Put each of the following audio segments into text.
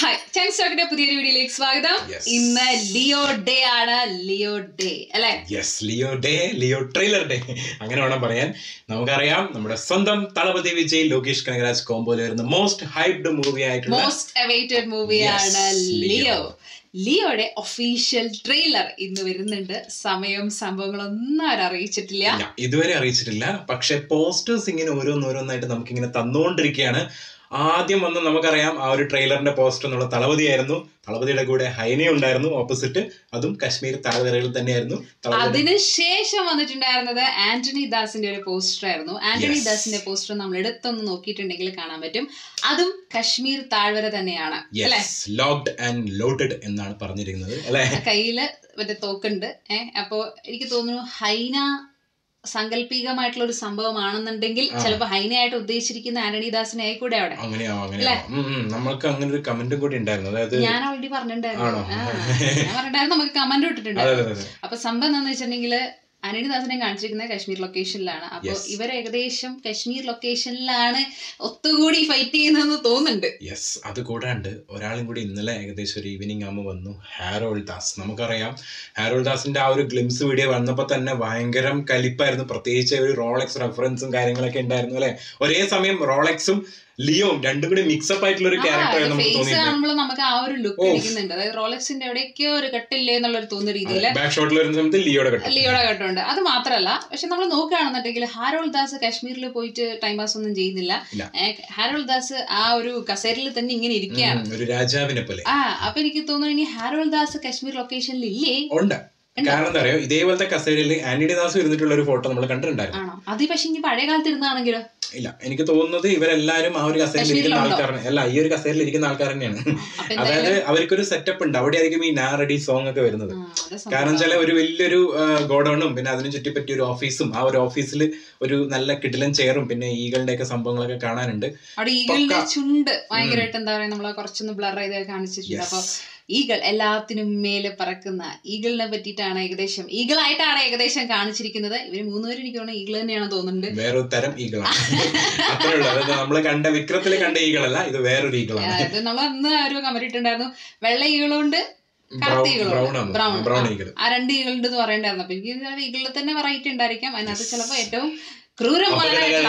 Hi chance ടോക്കിന്റെ പുതിയൊരു വീഡിയോയിലേക്ക് സ്വാഗതം Yes. ഇന്ന് ലിയോ ഡേ ആണ് ലിയോ ഡേ അല്ലെ yes Leo day Leo trailer day അങ്ങനെ വേണം പറയാൻ നമുക്കറിയാം നമ്മുടെ സ്വന്തം തളപതി വിജയ് ലോകേഷ് കനകരാജ് കോമ്പോയിൽ വരുന്ന മോസ്റ്റ് ഹൈപ്ഡ് മൂവി ആയിട്ടുള്ള മോസ്റ്റ് അവൈറ്റഡ് മൂവിയാണ് Yes, ലിയോ Leo. ലിയോയുടെ ഒഫീഷ്യൽ ട്രെയിലർ ഇന്ന് വരുന്നുണ്ട് സമയവും സംഭവങ്ങളൊന്നും അവർ അറിയിച്ചിട്ടില്ല ഇല്ല, ഇതുവരെ അറിയിച്ചിട്ടില്ല പക്ഷെ പോസ്റ്റേഴ്സ് ഇങ്ങനെ ഓരോന്നോരോന്നായിട്ട് നമുക്കിങ്ങനെ തന്നുകൊണ്ടിരിക്കുകയാണ് ആദ്യം വന്ന് നമുക്കറിയാം ആ ഒരു ട്രെയിലറിന്റെ പോസ്റ്റർ എന്നുള്ള തളപതിയായിരുന്നു തളപതിയുടെ കൂടെ ഹൈന ഉണ്ടായിരുന്നു ഓപ്പോസിറ്റ് അതും കശ്മീർ താഴ്വരയിൽ തന്നെയായിരുന്നു തളപതി അതിനുശേഷം വന്നിട്ടുണ്ടായിരുന്നത് ആന്റണി ദാസിന്റെ ഒരു പോസ്റ്റർ ആയിരുന്നു ആന്റണി Yes. ദാസിന്റെ പോസ്റ്റർ നമ്മൾ എടുത്തൊന്ന് നോക്കിയിട്ടുണ്ടെങ്കിൽ കാണാൻ പറ്റും അതും കശ്മീർ താഴ്വര തന്നെയാണ് അല്ലെ യെസ് ലോക്ഡ് ആൻഡ് ലോഡഡ് എന്നാണ് പറഞ്ഞിരിക്കുന്നത് അല്ലെ കയ്യില് മറ്റേ തോക്കുണ്ട് ഏഹ് അപ്പോ എനിക്ക് തോന്നുന്നു ഹൈന സങ്കല്പികമായിട്ടുള്ള ഒരു സംഭവമാണെന്നുണ്ടെങ്കിൽ ആ. ചിലപ്പോ ഹൈനയായിട്ട് ഉദ്ദേശിച്ചിരിക്കുന്ന ആന്റണി ദാസിനെ ആയിക്കൂടെ അവിടെ അങ്ങനെയാവും അങ്ങനെയാവും ഉം, ഉം. നമ്മൾക്ക് അങ്ങനെ ഒരു കമന്റും കൂടി ഉണ്ടായിരുന്നു അതായത് ഞാൻ ഓൾറെഡി പറഞ്ഞിട്ടുണ്ടായിരുന്നു ആണോ? ആ, ഞാൻ പറഞ്ഞിട്ടുണ്ടായിരുന്നു നമുക്ക് കമന്റ് അതെ ഇട്ടിട്ടുണ്ടായിരുന്നു അതെ അതെ അപ്പൊ സംഭവം എന്താണെന്ന് വെച്ചിട്ടുണ്ടെങ്കിൽ ആന്റണി ദാസിനെ കാണിച്ചിരിക്കുന്നത് കശ്മീർ ലൊക്കേഷനിലാണ് അപ്പൊ Yes. ഇവർ ഏകദേശം കശ്മീർ ലൊക്കേഷനിലാണ് ഒത്തുകൂടി ഫൈറ്റ് ചെയ്യുന്നതെന്ന് തോന്നുന്നുണ്ട് യെസ് അത് കൂടാണ്ട് ഒരാളും കൂടി ഇന്നലെ ഏകദേശം ഒരു ഈവനിങ് ആകുമ്പോൾ വന്നു ഹാരോൾ ദാസ് നമുക്കറിയാം ഹാരോൾ ദാസിന്റെ ആ ഒരു ഗ്ലിംസ് വീഡിയോ വന്നപ്പോൾ തന്നെ ഭയങ്കരം കലിപ്പായിരുന്നു പ്രത്യേകിച്ച് ഒരു റോളക്സ് റെഫറൻസും കാര്യങ്ങളൊക്കെ ഉണ്ടായിരുന്നു അല്ലെ ഒരേ സമയം റോളക്സും ലിയോയും രണ്ടും കൂടി മിക്സപ്പ് ആയിട്ടുള്ള ഒരു ക്യാരക്ടർ നമുക്ക് ഫേസ് തോന്നിയിട്ടുണ്ട് കാണുമ്പോൾ നമുക്ക് ആ ഒരു ലുക്ക് ഓ. ഇരിക്കുന്നുണ്ട് അതായത് റോളക്സിന്റെ എവിടെയൊക്കെയോ ഒരു കെട്ടില്ലേ എന്നുള്ളൊരു തോന്നുന്ന രീതിയിൽ ബാക്ക് ഷോട്ടിൽ വരുന്ന സമയത്ത് ലിയോയുടെ കട്ടു ലിയോടെ കേട്ടുണ്ട് അത് മാത്രല്ല പക്ഷെ നമ്മൾ നോക്കുകയാണെന്നുണ്ടെങ്കിൽ ഹാരോൾ ദാസ് കാശ്മീരിൽ പോയിട്ട് ടൈം പാസ് ഒന്നും ചെയ്യുന്നില്ല ഇല്ല. ഏ, ഹാരോൾ ദാസ് ആ ഒരു കസേരയിൽ തന്നെ ഇങ്ങനെ ഇരിക്കുകയാണ് ഒരു രാജാവിനെ പോലെ ആ അപ്പൊ എനിക്ക് തോന്നുന്നു ഇനി ഹാരോൾ ദാസ് കാശ്മീർ ലൊക്കേഷനിൽ ഇല്ലേ ഉണ്ട് കാരണം എന്താ പറയാ ഇതേപോലത്തെ കസേരയിൽ ആന്റണി ദാസ് ഇരുന്നിട്ടുള്ള ഒരു ഫോട്ടോ നമ്മൾ കണ്ടിട്ടുണ്ടായിരുന്നു ആണോ അത് പക്ഷെ ഇനി പഴയ കാലത്ത് ഇരുന്നാണെങ്കിലോ ഇല്ല എനിക്ക് തോന്നുന്നത് ഇവരെല്ലാരും ആ ഒരു കസേരയിൽ ഇരിക്കുന്ന കശ്മീരിലുണ്ടോ? ആൾക്കാർ അല്ല ഈ ഒരു കസേരയിൽ ഇരിക്കുന്ന ആൾക്കാർ തന്നെയാണ് അപ്പൊ അതായത് എന്തായാലും അവർക്കൊരു സെറ്റപ്പ് ഉണ്ട് അവിടെ ആയിരിക്കും ഈ നാ റെഡി സോങ് ഒക്കെ വരുന്നത് ആ, അത് സംഭവം. കാരണം വെച്ചാൽ ഒരു വലിയൊരു ഗോഡൌണും പിന്നെ അതിന് ചുറ്റിപ്പറ്റിയ ഒരു ഓഫീസും ആ ഒരു ഓഫീസിൽ ഒരു നല്ല കിടിലൻ ചെയറും പിന്നെ ഈകളുടെ ഒക്കെ സംഭവങ്ങളൊക്കെ കാണാനുണ്ട് അവിടെ ഈഗിളിന്റെ പക്ക. ചുണ്ട് ഭയങ്കരമായിട്ട് എന്താ പറയാ നമ്മളെ കുറച്ചൊന്ന് ബ്ലർ ചെയ്ത് കാണിച്ചിട്ടുണ്ട് അപ്പൊ ഈഗിൾ എല്ലാത്തിനും മേലെ പറക്കുന്ന ഈഗിളിനെ പറ്റിയിട്ടാണ് ഏകദേശം ഈഗിളായിട്ടാണ് ഏകദേശം കാണിച്ചിരിക്കുന്നത് ഇവര് മൂന്നുപേരും എനിക്ക് തോന്നുന്നു ഈഗിൾ തന്നെയാണ് തോന്നുന്നുണ്ട് വേറൊരു തരം ഈകളാണ് അത്രേ ഉള്ളൂ അതായത് നമ്മൾ കണ്ട വിക്രത്തിൽ കണ്ട ഈകളല്ല ഇത് വേറൊരു ഈകളാണ് അതായത് നമ്മൾ അന്ന് ഒരു കമന്റ് ഇട്ടുണ്ടായിരുന്നു വെള്ള ഈകളുണ്ട് കറുത്ത ഈകളുണ്ട് ബ്രൗൺ ആണ് ബ്രൗൺ ബ്രൗൺ ഈകൾ ആ രണ്ട് ഈകളുണ്ട് എന്ന് പറയണ്ടായിരുന്നു അപ്പൊ എനിക്ക് ഈകളിൽ തന്നെ വെറൈറ്റി ഉണ്ടായിരിക്കാം അതിനകത്ത് ചിലപ്പോ ഏറ്റവും ക്രൂരമായിട്ടുള്ള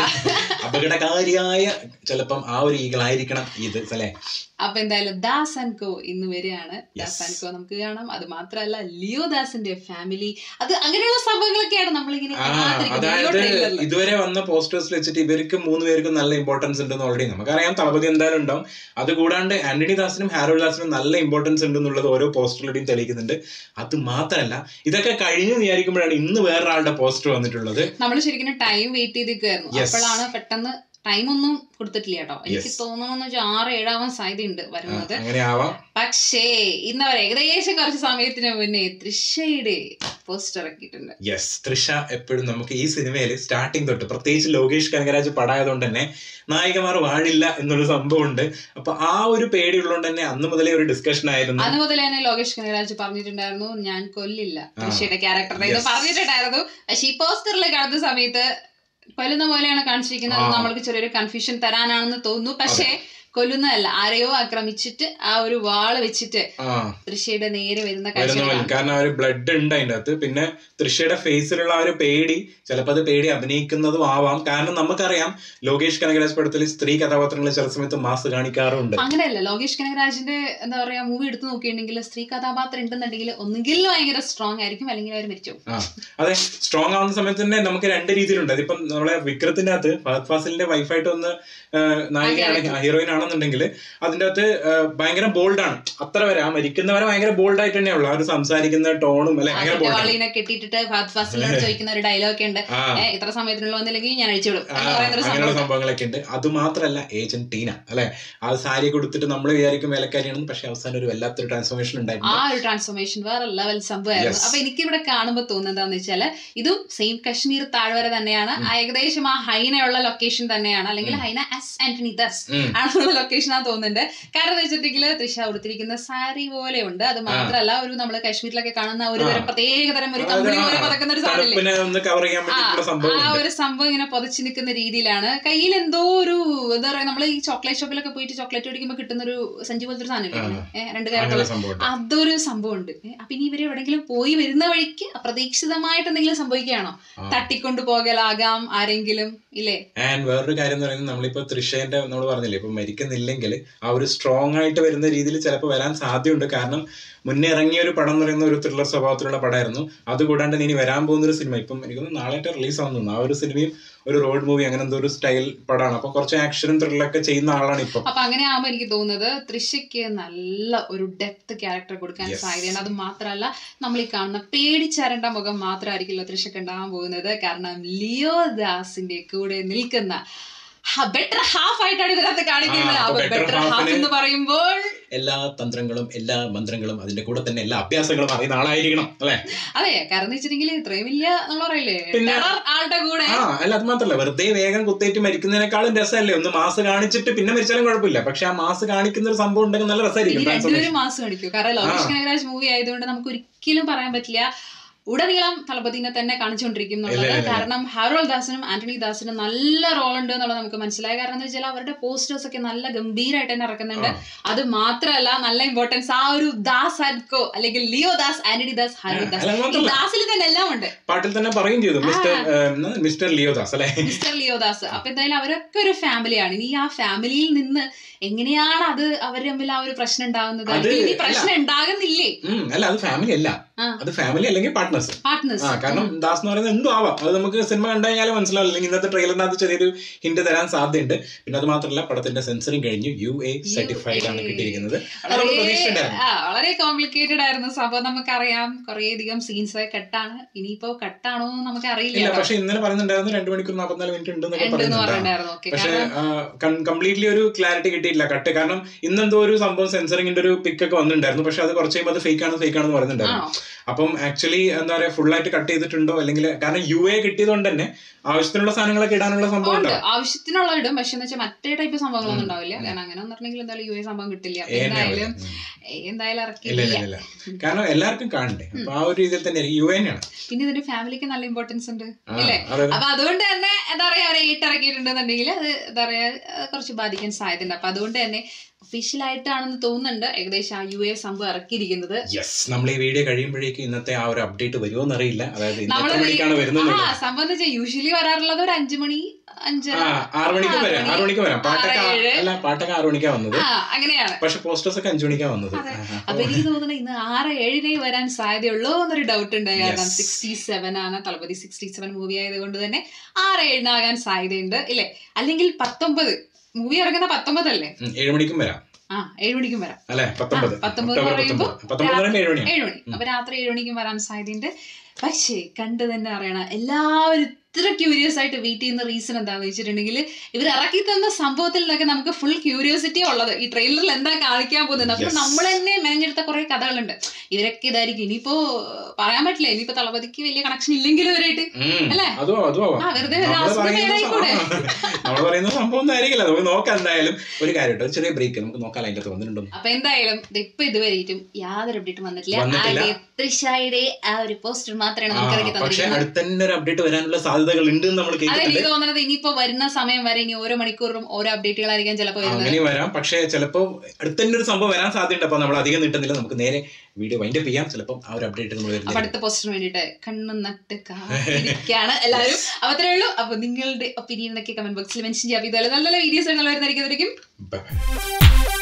അപകടകാരിയായ ചിലപ്പം ആ ഒരു ഈകളായിരിക്കണം ഇത് അല്ലെ അപ്പൊ എന്തായാലും ദാസ് ആൻഡ് കോ ഇന്ന് വരികയാണ് ദാസ് ആൻഡ് കോ നമുക്ക് കാണാം അത് മാത്രമല്ല ലിയോ ദാസിന്റെ ഫാമിലി അത് അങ്ങനെയുള്ള സംഭവങ്ങളൊക്കെയാണ് നമ്മളിങ്ങനെ ആ കാത്തിരിക്കുന്നത്. ലിയോ അതായത് ട്രെയിലറിൽ. ഇതുവരെ വന്ന പോസ്റ്റേഴ്സിൽ വെച്ചിട്ട് ഇവർക്ക് മൂന്ന് പേർക്കും നല്ല ഇമ്പോർട്ടൻസ് ഉണ്ടെന്ന് ഓൾറെഡി നമുക്കറിയാം തളപതി എന്തായാലും ഉണ്ടാവും അത് കൂടാണ്ട് ആന്റണി ദാസിനും ഹാരോൾ ദാസിനും നല്ല ഇമ്പോർട്ടൻസ് ഉണ്ടെന്നുള്ളത് ഓരോ പോസ്റ്ററിലൂടെയും തെളിയിക്കുന്നുണ്ട് അത് മാത്രമല്ല ഇതൊക്കെ കഴിഞ്ഞു വിചാരിക്കുമ്പോഴാണ് ഇന്ന് വേറൊരാളുടെ പോസ്റ്റർ വന്നിട്ടുള്ളത് നമ്മൾ ശരിക്കും ടൈം വെയിറ്റ് ചെയ്ത് നിൽക്കുമായിരുന്നു Yes. അപ്പോഴാണ് പെട്ടെന്ന് ടൈം ഒന്നും കൊടുത്തിട്ടില്ല കേട്ടോ എനിക്ക് Yes. തോന്നണമെന്ന് വെച്ചാൽ ആറ് ഏഴാവാൻ സാധ്യതയുണ്ട് ആ, വരുന്നത് അങ്ങനെ ആവാം പക്ഷേ ഇന്ന് അവർ ഏകദേശം കുറച്ച് സമയത്തിന് മുന്നേ തൃശയുടെ പോസ്റ്റർ ഇറക്കിയിട്ടുണ്ട് യെസ് തൃഷ എപ്പോഴും നമുക്ക് ഈ സിനിമയിൽ സ്റ്റാർട്ടിങ് തൊട്ട് പ്രത്യേകിച്ച് ലോകേഷ് കനകരാജ് പടായതുകൊണ്ട് തന്നെ നായികമാർ വാഴില്ല എന്നുള്ള സംഭവമുണ്ട് അപ്പൊ ആ ഒരു പേടിയുള്ളതുകൊണ്ട് തന്നെ അന്ന് മുതലേ ഒരു ഡിസ്കഷൻ ആയിരുന്നു അന്ന് മുതൽ തന്നെ ലോകേഷ് കനകരാജ് പറഞ്ഞിട്ടുണ്ടായിരുന്നു ഞാൻ കൊല്ലില്ല ആ. തൃശയുടെ ക്യാരക്ടറിനെ ഇത് Yes. പറഞ്ഞിട്ടുണ്ടായിരുന്നു പക്ഷെ ഈ പോസ്റ്ററിൽ കാണുന്ന സമയത്ത് കൊല്ലുന്ന പോലെയാണ് കാണിച്ചിരിക്കുന്നത് അത് ആ. നമ്മൾക്ക് ചെറിയൊരു കൺഫ്യൂഷൻ തരാനാണെന്ന് തോന്നുന്നു പക്ഷേ കൊല്ലുന്നതല്ല ആരെയോ ആക്രമിച്ചിട്ട് ആ ഒരു വാള് വെച്ചിട്ട് ആ തൃശയുടെ നേരെ വരുന്ന കാഴ്ച വരുന്ന പോലെ കാരണം ആ ഒരു ബ്ലഡ് ഉണ്ട് അതിന്റെ അകത്ത് പിന്നെ തൃഷയുടെ ഫേസിലുള്ള ആ ഒരു പേടി ചിലപ്പോൾ അത് പേടി അഭിനയിക്കുന്നതും ആവാം കാരണം നമുക്കറിയാം ലോകേഷ് കനകരാജ് പടത്തിൽ സ്ത്രീ കഥാപാത്രങ്ങൾ ചില സമയത്ത് മാസ് കാണിക്കാറുണ്ട് അങ്ങനെയല്ല ലോകേഷ് കനകരാജിന്റെ എന്താ പറയാ മൂവി എടുത്ത് നോക്കിയിട്ടുണ്ടെങ്കിൽ സ്ത്രീ കഥാപാത്രം ഉണ്ടെന്നുണ്ടെങ്കിൽ ഒന്നുകിൽ ഭയങ്കര സ്ട്രോങ് ആയിരിക്കും അല്ലെങ്കിൽ അവർ മരിച്ചു ആ അതെ സ്ട്രോങ് ആവുന്ന സമയത്ത് തന്നെ നമുക്ക് രണ്ട് രീതിയിലുണ്ട് അതിപ്പം നമ്മളെ വിക്രത്തിന്റെ അകത്ത് ഫഹദ് ഫാസിലിന്റെ വൈഫായിട്ട് ഒന്ന് നായികയാണ് ഹീറോയിൻ ആണെന്നുണ്ടെങ്കിൽ അതിന്റെ അകത്ത് ആ, ഭയങ്കര ബോൾഡാണ് അത്ര വരെ ആ മരിക്കുന്നവരെ ഭയങ്കര ബോൾഡ് ആയിട്ട് തന്നെയുള്ളൂ ആ ഒരു സംസാരിക്കുന്ന ടോണും അല്ലെ ഭയങ്കര ബോൾഡാണ് വാളിനെ കെട്ടിയിട്ടിട്ട് ഫാദ് ഫാസിലിനോട് ചോദിക്കുന്ന ഒരു ഡയലോഗ് ഒക്കെ ഉണ്ട് ആ ഏ, ഇത്ര സമയത്തിനുള്ള വന്നില്ലെങ്കിൽ ഞാൻ അഴിച്ചുവിടും ആ, എന്ന് പറയുന്ന ഒരു അങ്ങനെയുള്ള സംഭവം സംഭവങ്ങളൊക്കെ ഉണ്ട് അത് മാത്രല്ല ഏജന്റ് ടീന അല്ലെ ആ സാരി കൊടുത്തിട്ട് നമ്മൾ വിചാരിക്കും വേലക്കാരിയാണെന്ന് പക്ഷെ അവസാനം ഒരു വല്ലാത്തൊരു ട്രാൻസ്ഫോർമേഷൻ ആ ഉണ്ടായിട്ടുണ്ട് ഒരു ട്രാൻസ്ഫോർമേഷൻ വേറെ ലെവൽ സംഭവമായിരുന്നു Yes. അപ്പൊ എനിക്ക് ഇവിടെ കാണുമ്പോൾ തോന്നുന്നത് എന്താന്ന് വെച്ചാല് ഇതും സെയിം കശ്മീർ താഴ്വര തന്നെയാണ് ആ ഏകദേശം ആ ഹൈനയുള്ള ലൊക്കേഷൻ തന്നെയാണ് അല്ലെങ്കിൽ ഹൈന എസ് ആന്റണി ദസ് ഉം. ആണെന്നുള്ള ലൊക്കേഷനാന്ന് തോന്നുന്നുണ്ട് കാരണം എന്ന് വെച്ചിട്ടുണ്ടെങ്കിൽ തൃശ ഉടുത്തിരിക്കുന്ന സാരി പോലെ ഉണ്ട് അത് മാത്രമല്ല ഒരു നമ്മള് കാശ്മീരിലൊക്കെ കാണുന്ന ഒരു തരം പ്രത്യേകതരം ഒരു കമ്പനി പോലെ പതക്കുന്ന ഒരു സാധനമില്ലേ തണുപ്പിനെ ഒന്ന് കവർ ചെയ്യാൻ വേണ്ടിയിട്ടുള്ള സംഭവം ആ ഒരു സംഭവം ഇങ്ങനെ പൊതച്ചു നിൽക്കുന്ന രീതിയിലാണ് കയ്യിൽ എന്തോ ഒരു എന്താ പറയാ നമ്മൾ ഈ ചോക്ലേറ്റ് ഷോപ്പിലൊക്കെ പോയിട്ട് ചോക്ലേറ്റ് മേടിക്കുമ്പോൾ കിട്ടുന്ന ഒരു സഞ്ചി പോലത്തെ ഒരു സാധനം രണ്ട് അങ്ങനെ കാര്യമുള്ള സംഭവം അതൊരു സംഭവം ഉണ്ട് അപ്പൊ ഇനി ഇവര് എവിടെങ്കിലും പോയി വരുന്ന വഴിക്ക് അപ്രതീക്ഷിതമായിട്ട് എന്തെങ്കിലും സംഭവിക്കുകയാണോ തട്ടിക്കൊണ്ടു പോകലാകാം ആരെങ്കിലും ഇല്ലേ ആൻഡ് വേറൊരു കാര്യം എന്ന് പറയുന്നത് നമ്മളിപ്പോ തൃശ്ശേന്റെ നമ്മൾ പറഞ്ഞില്ലേ ഇപ്പൊ മരിക്കുന്നില്ലെങ്കിൽ ആ ഒരു സ്ട്രോങ് ആയിട്ട് വരുന്ന രീതിയിൽ ചിലപ്പോൾ വരാൻ സാധ്യതയുണ്ട് കാരണം മുന്നേ ഇറങ്ങിയ ഒരു പടം എന്ന് പറയുന്ന ഒരു ത്രില്ലർ സ്വഭാവത്തിലുള്ള പടമായിരുന്നു അതുകൂടാണ്ട് ഇനി വരാൻ പോകുന്ന ഒരു സിനിമ ഇപ്പം എനിക്കൊന്ന് നാളായിട്ട് റിലീസ് ആവുന്നു ആ ഒരു സിനിമയും ഒരു റോഡ് മൂവി അങ്ങനെ എന്തോ ഒരു സ്റ്റൈൽ പടമാണ് അപ്പൊ കുറച്ച് ആക്ഷനും ത്രില്ലറൊക്കെ ചെയ്യുന്ന ആളാണ് ഇപ്പം അപ്പൊ അങ്ങനെ ആവുമ്പോ എനിക്ക് തോന്നുന്നത് തൃശയ്ക്ക് നല്ല ഒരു ഡെപ്ത് ക്യാരക്ടർ കൊടുക്കാൻ Yes. സാധ്യതയാണ് അത് മാത്രമല്ല നമ്മൾ ഈ കാണുന്ന പേടിച്ചരണ്ട മുഖം മാത്രമായിരിക്കില്ല തൃശയ്ക്ക് ഉണ്ടാകാൻ പോകുന്നത് കാരണം ലിയോ ദാസിന്റെ കൂടെ നിൽക്കുന്ന ബെറ്റർ ഹാഫ് ആയിട്ടാണ് ഇതിനകത്ത് കാണിക്കുന്നത് ആ, അപ്പൊ അപ്പൊ better ബെറ്റർ half ഹാഫ് ന് എന്ന് പറയുമ്പോൾ എല്ലാ തന്ത്രങ്ങളും എല്ലാ മന്ത്രങ്ങളും അതിന്റെ കൂടെ തന്നെ എല്ലാ അഭ്യാസങ്ങളും അറിയുന്ന ആളായിരിക്കണം അല്ലെ അതെ കാരണം എന്ന് വെച്ചിട്ടുണ്ടെങ്കിൽ ഇത്രയും വലിയ നമ്മൾ പറയില്ലേ പിന്നെ- terror ആളുടെ കൂടെ ആ അല്ല അത് മാത്രല്ല വെറുതെ വേഗം കുത്തേറ്റ് മരിക്കുന്നതിനേക്കാളും രസമല്ലേ ഒന്ന് മാസ് കാണിച്ചിട്ട് പിന്നെ മരിച്ചാലും കുഴപ്പമില്ല പക്ഷെ ആ മാസ് കാണിക്കുന്ന ഒരു സംഭവം ഉണ്ടെങ്കിൽ നല്ല ഇനി രസമായിരിക്കും transformation. രണ്ടുപേരും മാസം കാണിക്കും കാരണം ലോകേഷ് കനകരാജ് മൂവി ആയതുകൊണ്ട് നമുക്ക് ഒരിക്കലും പറയാൻ പറ്റില്ല ഉടനീളം തളപതിനെ തന്നെ കാണിച്ചുകൊണ്ടിരിക്കും ഇല്ല, എന്നുള്ളത് ഇല്ല, ഇല്ല. കാരണം ഹാരോൾ ദാസിനും ആന്റണി ദാസിനും നല്ല റോൾ ഉണ്ട് എന്നുള്ളത് നമുക്ക് മനസ്സിലായ കാരണം എന്ന് വെച്ചാൽ അവരുടെ പോസ്റ്റേഴ്സ് ഒക്കെ നല്ല ഗംഭീരമായിട്ട് തന്നെ ഇറക്കുന്നുണ്ട് ആ. അത് മാത്രമല്ല നല്ല ഇമ്പോർട്ടൻസ് ആ ഒരു ദാസ് ആൻഡ് അല്ലെങ്കിൽ ലിയോ ദാസ് ആന്റണി ദാസ് ഹാരി ദാസ് അല്ല, അത് ഈ മാത്രല്ല. ദാസിൽ തന്നെ എല്ലാം ഉണ്ട് പാട്ടിൽ തന്നെ പറയും ചെയ്തു മിസ്റ്റർ ഏഹ്, മിസ്റ്റർ ലിയോദാസ് അല്ലെ മിസ്റ്റർ ലിയോദാസ് അപ്പൊ എന്തായാലും അവരൊക്കെ ഒരു ഫാമിലിയാണ് ഇനി ആ ഫാമിലിയിൽ നിന്ന് എങ്ങനെയാണ് അത് അവർ തമ്മിൽ ആ ഒരു പ്രശ്നം ഉണ്ടാകുന്നത് അത് അല്ലെങ്കിൽ ഇനി അല്ല. പ്രശ്നം ഉണ്ടാകുന്നില്ലേ അല്ല അത് ഫാമിലി അല്ല ആ. അത് ഫാമിലി അല്ലെങ്കിൽ പാർട്ട്നേഴ്സ് ആ പാർട്ട്നേഴ്സ് കാരണം ദാസ് എന്ന് പറയുന്നത് എന്തും ആവാം അത് നമുക്ക് സിനിമ കണ്ടു കഴിഞ്ഞാൽ മനസ്സിലാവില്ല അല്ലെങ്കിൽ ഇന്നത്തെ ട്രെയിലറിനകത്ത് ചെറിയൊരു ഹിന്റ് തരാൻ സാധ്യതയുണ്ട് പിന്നെ അത് മാത്രമല്ല പടത്തിന്റെ സെൻസറും കഴിഞ്ഞു യു എ സർട്ടിഫൈഡ് ആണ് കിട്ടിയിരിക്കുന്നത് അത് നമ്മൾ വളരെ പ്രതീക്ഷിച്ചിട്ടുണ്ടായിരുന്നു ആ, വളരെ കോംപ്ലിക്കേറ്റഡ് ആയിരുന്നു സംഭവം നമുക്കറിയാം കുറേ അധികം സീൻസ് കട്ടാണ് ഇനിയിപ്പോ കട്ടാണോ എന്ന് നമുക്ക് അറിയില്ല ഇല്ല പക്ഷെ ഇന്നലെ പറയുന്നുണ്ടായിരുന്നു രണ്ട് മണിക്കൂർ നാൽപ്പത്തിനാല് മിനിറ്റ് ഉണ്ടെന്നൊക്കെ ഉണ്ടെന്ന് പറയുന്നുണ്ട് പറഞ്ഞിട്ടുണ്ടായിരുന്നു ഓക്കെ പക്ഷെ കംപ്ലീറ്റ്ലി ഒരു ക്ലാരിറ്റി കിട്ടിയില്ല കട്ട് കാരണം ഇന്നെന്തോ ഒരു സംഭവം സെൻസറിങ്ങിന്റെ ഒരു പിക്ക് ഒക്കെ വന്നിട്ടുണ്ടായിരുന്നു പക്ഷെ അത് കുറച്ച് കഴിയുമ്പോൾ അത് ഫേക്ക് ആണ് ഫേക്ക് ആണെന്ന് പറയുന്നുണ്ടായിരുന്നു ആണോ അപ്പം ആക്ച്വലി എന്താ പറയാ ഫുൾ ആയിട്ട് കട്ട് ചെയ്തിട്ടുണ്ടോ അല്ലെങ്കിൽ കാരണം യു എ കിട്ടിയതുകൊണ്ട് തന്നെ ആവശ്യത്തിനുള്ള സാധനങ്ങളൊക്കെ ഇടാനുള്ള സംഭവം ഉണ്ട് ഉണ്ടാവും ആവശ്യത്തിനുള്ള ഇടും പക്ഷെ എന്ന് വെച്ചാൽ മറ്റേ ടൈപ്പ് സംഭവങ്ങളൊന്നും ഉണ്ടാവില്ല കാരണം അങ്ങനെ വന്നിട്ടുണ്ടെങ്കിൽ എന്തായാലും യു എ സംഭവം കിട്ടില്ല അപ്പൊ ഏ, എന്നെ എന്തായാലും ഉം. ഏ, എന്തായാലും ഇല്ല ഇറക്കില്ല ഇല്ല ഇല്ല കാരണം എല്ലാവർക്കും കാണണ്ടേ അപ്പൊ ആ ഒരു രീതിയിൽ തന്നെ യു തന്നെയാണ് പിന്നെ ഇതിന്റെ ഫാമിലിക്ക് നല്ല ഇമ്പോർട്ടൻസ് ഉണ്ട് ആ, ഇല്ലേ അതെ അപ്പൊ അതുകൊണ്ട് തന്നെ എന്താ പറയാ അവരെ ഇട്ടിറക്കിയിട്ടുണ്ടെന്നുണ്ടെങ്കിൽ അത് എന്താ പറയാ അത് കുറച്ച് ബാധിക്കാൻ സാധ്യതയുണ്ട് അപ്പൊ അതുകൊണ്ട് തന്നെ ഒഫീഷ്യൽ ആയിട്ടാണെന്ന് തോന്നുന്നുണ്ട് ഏകദേശം ആ യു എ സംഭവം ഇറക്കിയിരിക്കുന്നത് യെസ് നമ്മൾ ഈ വീഡിയോ കഴിയുമ്പോഴേക്കും ഇന്നത്തെ ആ ഒരു അപ്ഡേറ്റ് വരുമോ എന്നറിയില്ല അതായത് ഇന്ന് നമ്മള് എത്ര മണിക്കാണ് വരുന്നത് ആ സംഭവം എന്ന് വെച്ചാൽ യൂഷ്വലി വരാറുള്ളത് ഒരു അഞ്ചു മണി അഞ്ചര ആ ആറ് മണിക്ക് ആറ് വരാം മണി, ആറ് മണിക്ക് വരാം പാട്ടൊക്കെ ആ- ആറ് ഏഴ്. അല്ല പാട്ടൊക്കെ ആറ് മണിക്കാ വന്നത് ആ അങ്ങനെയാണ് പക്ഷെ പോസ്റ്റേഴ്സ് ഒക്കെ അഞ്ചു മണിക്കാ വന്നത് അതെ. ആ, അപ്പൊ എനിക്ക് തോന്നുന്നത് ഇന്ന് ആറ് ഏഴിനെ വരാൻ സാധ്യതയുള്ളൂ എന്നൊരു ഡൗട്ട് ഉണ്ട് കാരണം Yes. സിക്സ്റ്റി സെവൻ ആണ് തളപതി സിക്സ്റ്റി സെവൻ മൂവി ആയതുകൊണ്ട് തന്നെ ആറ് ഏഴിനാകാൻ സാധ്യതയുണ്ട് ഇല്ലേ അല്ലെങ്കിൽ പത്തൊമ്പത് മൂവി ഇറങ്ങുന്ന പത്തൊമ്പതല്ലേ ഉം, ഏഴ് മണിക്കും വരാം ആ ഏഴ് മണിക്കും വരാം അല്ലെ പത്തൊമ്പത് ആ, പത്തൊമ്പത് ഒക്ടോബർ പറയുമ്പോ പത്തൊമ്പത് പത്തൊമ്പത് പറയുമ്പോൾ ഏഴ് മണിയാണ് ഏഴ് മണി അപ്പൊ രാത്രി ഏഴ് മണിക്കും വരാൻ സാധ്യതയുണ്ട് പക്ഷേ കണ്ടു തന്നെ അറിയണം എല്ലാവരും ഇത്ര ക്യൂരിയസ് ആയിട്ട് വെയിറ്റ് ചെയ്യുന്ന റീസൺ എന്താണെന്ന് വെച്ചിട്ടുണ്ടെങ്കിൽ ഇവർ ഇറക്കി തന്ന സംഭവത്തിൽ നിന്നൊക്കെ നമുക്ക് ഫുൾ ക്യൂരിയോസിറ്റി ഉള്ളത് ഈ ട്രെയിലറിൽ എന്താ കാണിക്കാൻ പോകുന്നത് അപ്പൊ Yes. നമ്മൾ തന്നെ മെനഞ്ഞെടുത്ത കുറെ കഥകളുണ്ട് ഇവരൊക്കെ ഇതായിരിക്കും ഇനിയിപ്പോ പറയാൻ പറ്റില്ല ഇനിയിപ്പോ തളപതിക്ക് വലിയ കണക്ഷൻ ഇല്ലെങ്കിലും ഇവരായിട്ട് ഉം, അല്ലേ? അതും അതും ആവാം ആ വെറുതെ നമ്മള് ലാസ്റ്റ് പറയുന്ന പേരായിക്കൂടെ നമ്മൾ പറയുന്ന സംഭവം ഒന്നും ആയിരിക്കില്ല നമുക്ക് നോക്കാം എന്തായാലും ഒരു കാര്യം കേട്ടോ ഒരു ചെറിയ ബ്രേക്ക് നമുക്ക് നോക്കാം അതിന്റെ അകത്ത് വന്നിട്ടുണ്ടോ അപ്പൊ എന്തായാലും ദേ ഇപ്പൊ ഇതുവരെയിട്ടും യാതൊരു അപ്ഡേറ്റും വന്നിട്ടില്ല വന്നിട്ടില്ല. ആകെ തൃശായുടെ ആ ഒരു പോസ്റ്റർ മാത്രമാണ് നമുക്ക് ഇറക്കി പക്ഷെ തന്നിരിക്കുന്നത് അടുത്ത തന്നെ ഒരു അപ്ഡേറ്റ് വരാനുള്ള സാധ്യതകൾ ഉണ്ട് നമ്മൾ അതെനിക്ക് കേൾക്കുന്നുണ്ട് തോന്നുന്നത് ഇനിയിപ്പോ വരുന്ന സമയം വരെ ഇനി ഓരോ മണിക്കൂറും ഓരോ അപ്ഡേറ്റുകളായിരിക്കാം ചിലപ്പോ വരുന്നത് അങ്ങനെ വരാം പക്ഷെ ചിലപ്പോ അടുത്ത തന്നെ ഒരു സംഭവം വരാൻ സാധ്യതയുണ്ട് അപ്പൊ നമ്മൾ അധികം നീട്ടുന്നില്ല നമുക്ക് നേരെ വീഡിയോ വൈൻഡപ്പ് ചെയ്യാം ചിലപ്പോൾ ആ ഒരു അപ്ഡേറ്റ് നമ്മൾ അപ്പൊ വരുന്നത് അടുത്ത പോസ്റ്റിന് വേണ്ടിയിട്ട് കണ്ണും നട്ട് കാത്തിരിക്കാണ് എല്ലാവരും അപ്പൊ അത്രേ ഉള്ളൂ അപ്പൊ നിങ്ങളുടെ ഒപ്പീനിയൻ ഒക്കെ കമന്റ് ബോക്സിൽ മെൻഷൻ ചെയ്യാം അപ്പൊ ഇതുപോലെ നല്ല നല്ല വീഡിയോസ് വരുന്നതായിരിക്കും Bye.